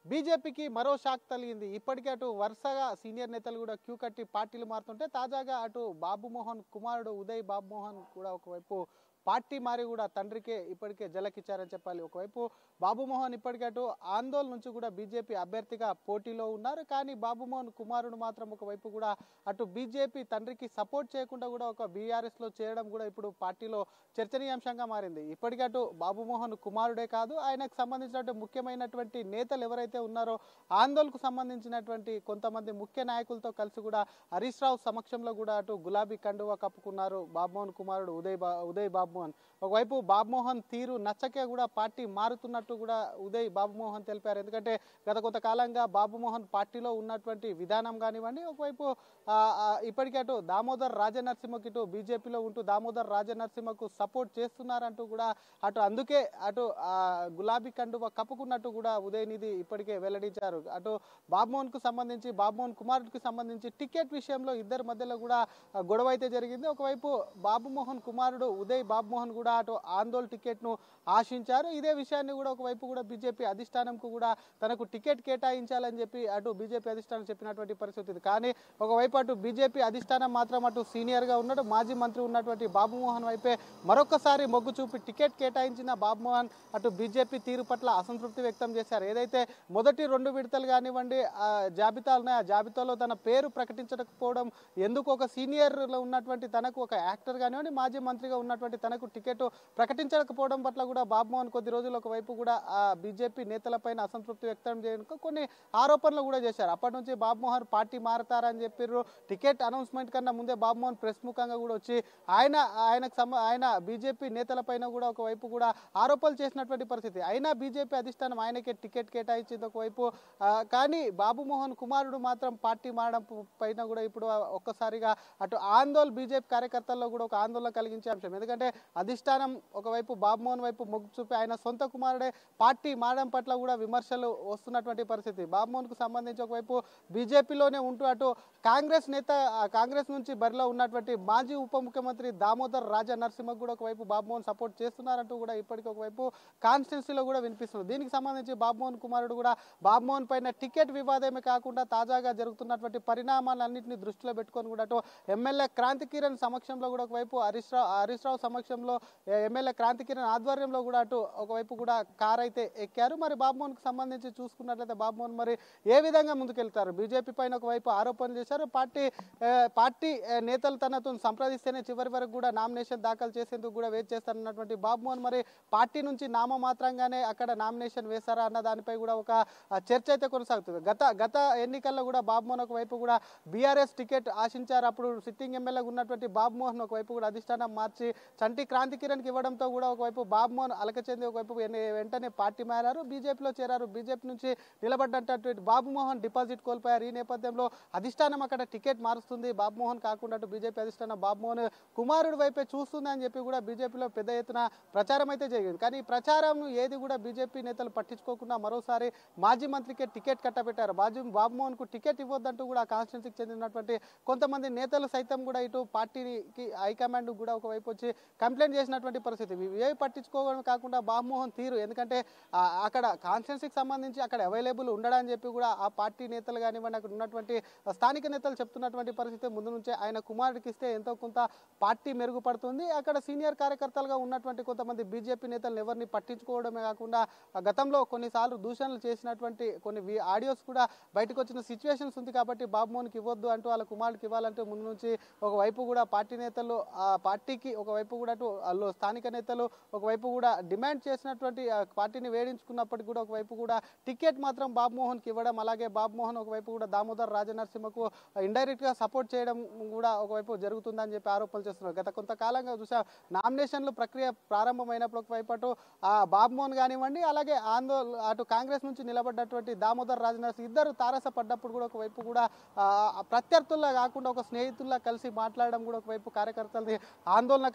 బీజేపీకి మరో షాక్ తగిలింది ఇప్పటికే అటు వరుసగా సీనియర్ నేతలు కూడా క్యూ కట్టి పార్టీలు మారుతుంటే తాజాగా అటు బాబు మోహన్ కుమారుడు ఉదయ్ బాబు మోహన్ కూడా ఒకవైపు పార్టీ మారి కూడా తండ్రికే ఇప్పటికే జలకిచ్చారని చెప్పాలి ఒకవైపు బాబు మోహన్ ఇప్పటికే అటు ఆందోళన నుంచి కూడా బీజేపీ అభ్యర్థిగా పోటీలో ఉన్నారు కానీ బాబు మోహన్ కుమారుడు మాత్రం ఒకవైపు కూడా అటు బీజేపీ తండ్రికి సపోర్ట్ చేయకుండా కూడా ఒక బీఆర్ఎస్ లో చేయడం కూడా ఇప్పుడు పార్టీలో చర్చనీయాంశంగా మారింది ఇప్పటికే అటు బాబు మోహన్ కుమారుడే కాదు ఆయనకు సంబంధించినటువంటి ముఖ్యమైనటువంటి నేతలు ఎవరైతే ఉన్నారో ఆందోళనకు సంబంధించినటువంటి కొంతమంది ముఖ్య నాయకులతో కలిసి కూడా హరీష్ రావు సమక్షంలో కూడా అటు గులాబీ కండువా కప్పుకున్నారు బాబుమోహన్ కుమారుడు ఉదయ్ బా ఉదయ్ బాబుమోహన్ ఒకవైపు బాబుమోహన్ తీరు నచ్చకే కూడా పార్టీ మారుతున్నట్టు కూడా ఉదయ్ బాబుమోహన్ తెలిపారు ఎందుకంటే గత కొంతకాలంగా బాబుమోహన్ పార్టీలో ఉన్నటువంటి విధానం కానివ్వండి ఒకవైపు ఆ, ఆ, ఇప్పటికే అటు దామోదర్ రాజనరసింహకి ఇటు బీజేపీలో ఉంటూ దామోదర్ రాజనరసింహకు సపోర్ట్ చేస్తున్నారంటూ కూడా అటు అందుకే అటు ఆ, గులాబీ కండువ కప్పుకున్నట్టు కూడా ఉదయనిధి ఇప్పటికే వెల్లడించారు అటు బాబుమోహన్ కు సంబంధించి బాబుమోహన్ కుమారుడికి సంబంధించి టికెట్ విషయంలో ఇద్దరి మధ్యలో కూడా ఆ, గొడవ అయితే జరిగింది ఒకవైపు బాబుమోహన్ కుమారుడు ఉదయ్ బాబుమోహన్ కూడా అటు ఆందోళన టికెట్ ను ఆశించారు ఇదే విషయాన్ని కూడా ఒకవైపు కూడా బీజేపీ అధిష్టానంకు కూడా తనకు టికెట్ కేటాయించాలని చెప్పి అటు బీజేపీ అధిష్టానం చెప్పినటువంటి పరిస్థితి ఉంది కానీ ఒకవైపు అటు బీజేపీ అధిష్టానం మాత్రం అటు సీనియర్ గా ఉన్నాడు మాజీ మంత్రి ఉన్నటువంటి బాబుమోహన్ వైపే మరొకసారి మొగ్గు చూపి టికెట్ కేటాయించిన బాబుమోహన్ అటు బీజేపీ తీరు పట్ల అసంతృప్తి వ్యక్తం చేశారు ఏదైతే మొదటి రెండు విడతలు కానివ్వండి ఆ జాబితాలు ఉన్నాయి ఆ జాబితాలో తన పేరు ప్రకటించకపోవడం ఎందుకు ఒక సీనియర్ లో ఉన్నటువంటి తనకు ఒక యాక్టర్ కానివ్వండి మాజీ మంత్రిగా ఉన్నటువంటి తనకు టికెట్ ప్రకటించకపోవడం పట్ల కూడా బాబుమోహన్ కొద్ది రోజులు ఒకవైపు కూడా ఆ బీజేపీ నేతలపైన అసంతృప్తి వ్యక్తం చేయడానికి కొన్ని ఆరోపణలు కూడా చేశారు అప్పటి నుంచి బాబుమోహన్ పార్టీ మారతారని చెప్పారు టికెట్ అనౌన్స్మెంట్ కన్నా ముందే బాబుమోహన్ ప్రెస్ ముఖంగా కూడా వచ్చి ఆయన ఆయనకు సంబ ఆయన బీజేపీ నేతలపైన కూడా ఒకవైపు కూడా ఆరోపణలు చేసినటువంటి పరిస్థితి అయినా బీజేపీ అధిష్టానం ఆయనకే టికెట్ కేటాయించింది ఒకవైపు ఆ, కానీ బాబుమోహన్ కుమారుడు మాత్రం పార్టీ మారడం ప- పైన కూడా ఇప్పుడు ఒక్కసారిగా అటు ఆందోళన బీజేపీ కార్యకర్తల్లో కూడా ఒక ఆందోళన కలిగించే అంశం ఎందుకంటే అధిష్టానం ఒకవైపు బాబుమోహన్ వైపు మొగ్గు చూపి ఆయన సొంత కుమారుడే పార్టీ మారడం పట్ల కూడా విమర్శలు వస్తున్నటువంటి పరిస్థితి బాబుమోహన్ కు సంబంధించి ఒకవైపు బీజేపీలోనే ఉంటూ అటు కాంగ్రెస్ నేత ఆ, కాంగ్రెస్ నుంచి బరిలో ఉన్నటువంటి మాజీ ఉప ముఖ్యమంత్రి దామోదర్ రాజా నరసింహకు కూడా ఒకవైపు బాబుమోహన్ సపోర్ట్ చేస్తున్నారంటూ కూడా ఇప్పటికీ ఒకవైపు కాన్స్టిట్యున్సీలో కూడా వినిపిస్తుంది దీనికి సంబంధించి బాబుమోహన్ కుమారుడు కూడా బాబుమోహన్ పైన టికెట్ వివాదమే కాకుండా తాజాగా జరుగుతున్నటువంటి పరిణామాలన్నింటినీ దృష్టిలో పెట్టుకొని కూడా అటు ఎమ్మెల్యే క్రాంతి కిరణ్ సమక్షంలో కూడా ఒకవైపు హరీష్ రావు హరీష్ రావు సమక్షంలో ఏ, ఎమ్మెల్యే క్రాంతి కిరణ్ ఆధ్వర్యంలో కూడా అటు ఒకవైపు కూడా కార్ అయితే ఎక్కారు మరి బాబుమోహన్కి సంబంధించి చూసుకున్నట్లయితే బాబుమోహన్ మరి ఏ విధంగా ముందుకెళ్తారు బీజేపీ పైన ఒకవైపు ఆరోపణలు చేశారు పార్టీ ఏ, పార్టీ ఏ, నేతలు తనతో సంప్రదిస్తేనే చివరి వరకు కూడా నామినేషన్ దాఖలు చేసేందుకు కూడా వెయిట్ చేస్తారన్నటువంటి బాబుమోహన్ మరి పార్టీ నుంచి నామమాత్రంగానే అక్కడ నామినేషన్ వేశారా అన్న దానిపై కూడా ఒక ఆ, చర్చ అయితే కొనసాగుతుంది గత గత ఎన్నికల్లో కూడా బాబుమోహన్ ఒకవైపు కూడా బీఆర్ఎస్ టికెట్ ఆశించారు అప్పుడు సిట్టింగ్ ఎమ్మెల్యేగా ఉన్నటువంటి బాబుమోహన్ ఒకవైపు కూడా అధిష్టానం మార్చి చంటి క్రాంతి కిరణ్కి ఇవ్వడంతో కూడా ఒకవైపు బాబుమోహన్ అలక చెంది ఒకవైపు ఎన్ని- వెంటనే పార్టీ మారారు బీజేపీలో చేరారు బీజేపీ నుంచి నిలబడ్డటువంటి బాబుమోహన్ డిపాజిట్ కోల్పోయారు ఈ నేపథ్యంలో అధిష్టానం అక్కడ టికెట్ మారుస్తుంది బాబుమోహన్ కాకుండా అటు బీజేపీ అధిష్టానం బాబుమోహన్ కుమారుడు వైపే చూస్తుంది అని చెప్పి కూడా బీజేపీలో పెద్ద ఎత్తున ప్రచారం అయితే జరిగింది కానీ ఈ ప్రచారం ఏది కూడా బీజేపీ నేతలు పట్టించుకోకుండా మరోసారి మాజీ మంత్రికి టికెట్ కట్టబెట్టారు బాజు బాబుమోహన్ కు టికెట్ ఇవ్వద్దంటూ కూడా కాన్స్టిట్యున్సీకి చెందినటువంటి కొంతమంది నేతలు సైతం కూడా ఇటు పార్టీకి హైకమాండ్ కూడా ఒకవైపు వచ్చి కంప్లైంట్ చేసినటువంటి పరిస్థితి ఇవి ఏవి పట్టించుకోవడం కాకుండా బాబుమోహన్ తీరు ఎందుకంటే ఆ, అక్కడ కాన్స్టిట్యున్సీకి సంబంధించి అక్కడ అవైలబుల్ ఉండడని చెప్పి కూడా ఆ పార్టీ నేతలు కానివ్వండి అక్కడ ఉన్నటువంటి స్థానిక నేతలు చెప్తున్నటువంటి పరిస్థితి ముందు నుంచే ఆయన కుమారుడికి ఇస్తే ఎంతో కొంత పార్టీ మెరుగుపడుతుంది అక్కడ సీనియర్ కార్యకర్తలుగా ఉన్నటువంటి కొంతమంది బీజేపీ నేతలను ఎవరిని పట్టించుకోవడమే కాకుండా ఆ గతంలో కొన్నిసార్లు దూషణలు చేసినటువంటి కొన్ని వి- ఆడియోస్ కూడా బయటకు వచ్చిన సిచ్యువేషన్స్ ఉంది కాబట్టి బాబుమోహన్కి ఇవ్వద్దు అంటూ వాళ్ళ కుమారుడికి ఇవ్వాలంటూ ముందు నుంచి ఒకవైపు కూడా పార్టీ నేతలు ఆ పార్టీకి ఒకవైపు కూడా అటు వాళ్ళు స్థానిక నేతలు ఒకవైపు కూడా డిమాండ్ చేసినటువంటి ఆ పార్టీని వేడించుకున్నప్పటికీ కూడా ఒకవైపు కూడా టికెట్ మాత్రం బాబుమోహన్కి ఇవ్వడం అలాగే బాబుమోహన్ ఒకవైపు కూడా దామోదర్ రాజనరసింహకు ఇండైరెక్ట్ గా సపోర్ట్ చేయడం కూడా ఒకవైపు జరుగుతుందని చెప్పి ఆరోపణలు చేస్తున్నారు గత కొంతకాలంగా చూసా నామినేషన్లు ప్రక్రియ ప్రారంభమైనప్పుడు ఒకవైపు అటు ఆ బాబుమోహన్ కానివ్వండి అలాగే ఆందోళన అటు కాంగ్రెస్ నుంచి నిలబడ్డటువంటి దామోదర్ రాజనరసింహ ఇద్దరు తారసపడ్డప్పుడు కూడా ఒకవైపు కూడా ఆ, ప్రత్యర్థుల్లా కాకుండా ఒక స్నేహితుల్లా కలిసి మాట్లాడడం కూడా ఒకవైపు కార్యకర్తలది ఆందోళన కలిగించింది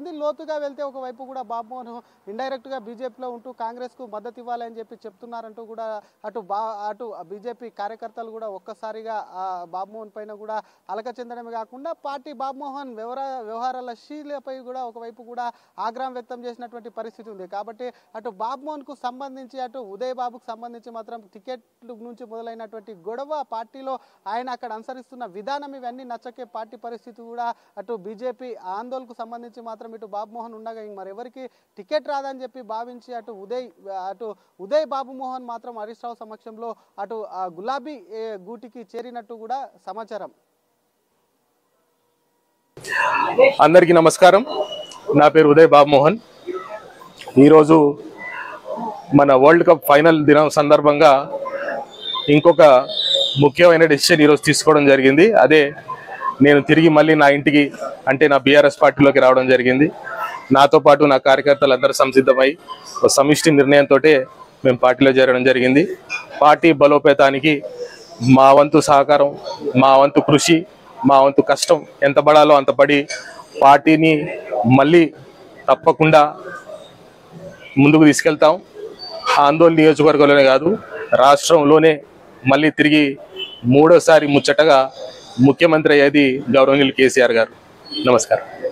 ఉంది లోతుగా వెళ్తే ఒకవైపు కూడా బాబుమోహన్ ఇండైరెక్ట్ గా బీజేపీలో ఉంటూ కాంగ్రెస్ కు మద్దతు ఇవ్వాలని చెప్పి చెప్తున్నారంటూ కూడా అటు బా అటు బీజేపీ కార్యకర్తలు కూడా ఒక్కసారిగా ఆ బాబుమోహన్ పైన కూడా అలక చెందడమే కాకుండా పార్టీ బాబుమోహన్ వ్యవహార వ్యవహారాల శీలపై కూడా ఒకవైపు కూడా ఆగ్రహం వ్యక్తం చేసినటువంటి పరిస్థితి ఉంది కాబట్టి అటు బాబుమోహన్ కు సంబంధించి అటు ఉదయ్ బాబుకు సంబంధించి మాత్రం టికెట్ నుంచి మొదలైనటువంటి గొడవ పార్టీలో ఆయన అక్కడ అనుసరిస్తున్న విధానం ఇవన్నీ నచ్చకే పార్టీ పరిస్థితి కూడా అటు బీజేపీ ఆందోళనకు సంబంధించి మాత్రం ఇటు బాబుమోహన్ ఉండగా ఇంక మరెవరికి టికెట్ రాదని చెప్పి భావించి అటు ఉదయ్ అటు ఉదయ్ బాబుమోహన్ మాత్రం హరీష్ రావు సమక్షంలో అటు ఆ గులాబీ ఏ, గూటికి చేరినట్టు కూడా సమాచారం అందరికీ నమస్కారం నా పేరు ఉదయ్ బాబుమోహన్ ఈరోజు మన వరల్డ్ కప్ ఫైనల్ దినం సందర్భంగా ఇంకొక ముఖ్యమైన డెసిషన్ ఈరోజు తీసుకోవడం జరిగింది అదే నేను తిరిగి మళ్ళీ నా ఇంటికి అంటే నా బీఆర్ఎస్ పార్టీలోకి రావడం జరిగింది నాతో పాటు నా కార్యకర్తలు అందరూ సంసిద్ధమై ఒక సమిష్టి నిర్ణయంతో మేము పార్టీలో చేరడం జరిగింది పార్టీ బలోపేతానికి మా వంతు సహకారం మా వంతు కృషి మా వంతు కష్టం ఎంత పడాలో అంత పడి పార్టీని మళ్ళీ తప్పకుండా ముందుకు తీసుకెళ్తాం ఆందోళన నియోజకవర్గంలోనే కాదు రాష్ట్రంలోనే మళ్ళీ తిరిగి మూడోసారి ముచ్చటగా ముఖ్యమంత్రి అయ్యేది గౌరవనీయులు కేసీఆర్ గారు నమస్కారం